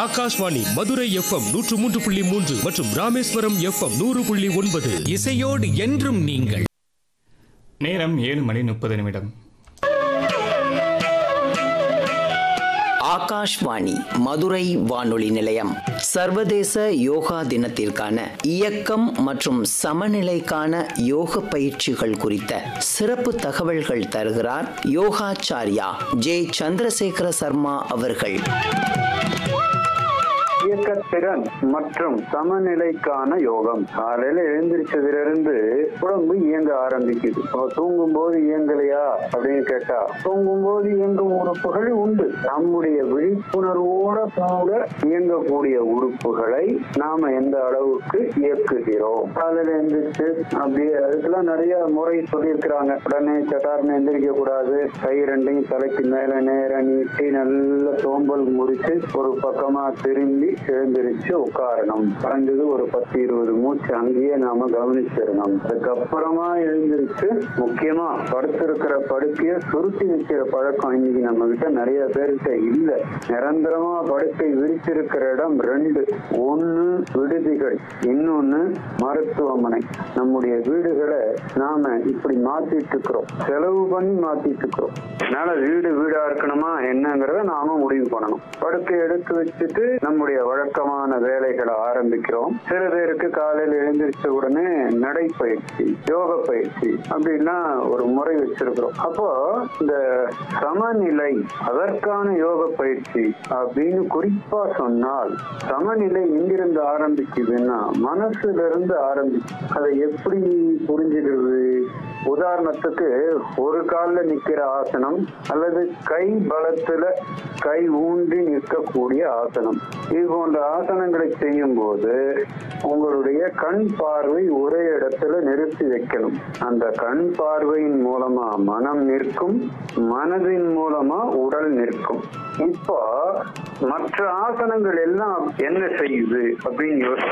Akashvani Madurai FM நூற்று மூன்று புள்ளி மூன்று மற்றும் ராமேஸ்வரம் எஃப்எம் நூறு புள்ளி ஒன்பது இசையோடு என்றும் நீங்கள் நேரம் ஏழு மணி முப்பது நிமிடம் ஆகாஷ்வாணி மதுரை வானொலி நிலையம் சர்வதேச யோகா தினத்திற்கான இயக்கம் மற்றும் சமநிலைக்கான யோக பயிற்சிகள் குறித்த சிறப்பு தகவல்கள் தருகிறார் யோகாச்சாரியா ஜே சந்திரசேகர சர்மா அவர்கள் இயக்கத்திறன் மற்றும் சமநிலைக்கான யோகம் காலையில எழுந்திரிச்சதிலிருந்து உடம்பு இயங்க ஆரம்பிக்குது இப்போ தூங்கும் போது இயங்கலையா அப்படின்னு கேட்டா தூங்கும் போது இயங்கும் உறுப்புகள் உண்டு நம்முடைய விழிப்புணர்வோட கூட இயங்கக்கூடிய உறுப்புகளை நாம எந்த அளவுக்கு இயக்குகிறோம் காலையில எழுந்திரிச்சு அப்படியே அதுக்கெல்லாம் நிறைய முறை சொல்லியிருக்கிறாங்க உடனே சட்டார்னு எந்திரிக்க கூடாது கை ரெண்டையும் தலைக்கு மேல நேர நீட்டி நல்ல சோம்பல் முறிச்சு ஒரு பக்கமா திரும்பி எழுந்திருச்சு உட்காரணும் குறைஞ்சது ஒரு பத்து இருபது மூச்சு அங்கேயே நாம கவனிச்சிடணும் அதுக்கப்புறமா எழுந்திருச்சு முக்கியமா படுத்திருக்கிற படுக்கைய சுருட்டி வைக்கிற பழக்கம் இன்னைக்கு நம்ம கிட்ட நிறைய பேர்கிட்ட இல்ல நிரந்தரமா படுக்கை விரிச்சிருக்கிற இடம் ரெண்டு ஒண்ணு விடுதிகள் இன்னொன்னு மருத்துவமனை நம்முடைய வீடுகளை நாம இப்படி மாத்திட்டு இருக்கிறோம் செலவு பண்ணி மாத்திட்டு இருக்கிறோம் அதனால வீடு வீடா இருக்கணுமா என்னங்கிறத நாம முடிவு பண்ணணும் படுக்கை எடுத்து வச்சுட்டு நம்முடைய வழக்கமான வேலைகளை ஆரம்பிக்கிறோம் சில பேருக்கு காலையில் எழுந்திரிச்ச உடனே நடைப்பயிற்சி யோக பயிற்சி அப்படின்னா ஒரு முறை வச்சிருக்கிறோம் அப்போ இந்த சமநிலை அதற்கான யோக பயிற்சி அப்படின்னு குறிப்பா சொன்னால் சமநிலை எங்கிருந்து ஆரம்பிக்குதுன்னா மனசுல இருந்து ஆரம்பிச்சு அதை எப்படி புரிஞ்சுக்கிறது உதாரணத்துக்கு ஒரு கால்ல நிக்கிற ஆசனம் அல்லது கை பலத்துல கை ஊன்றி நிற்கக்கூடிய ஆசனம் இது போன்ற ஆசனங்களை செய்யும் போது உங்களுடைய கண் பார்வை ஒரே இடத்துல நிறுத்தி வைக்கணும் அந்த கண் பார்வையின் மூலமா மனம் நிற்கும் மனதின் மூலமா உடல் நிற்கும் இப்போ மற்ற ஆசனங்கள் எல்லாம் என்ன செய்யுது அப்படின்னு யோசி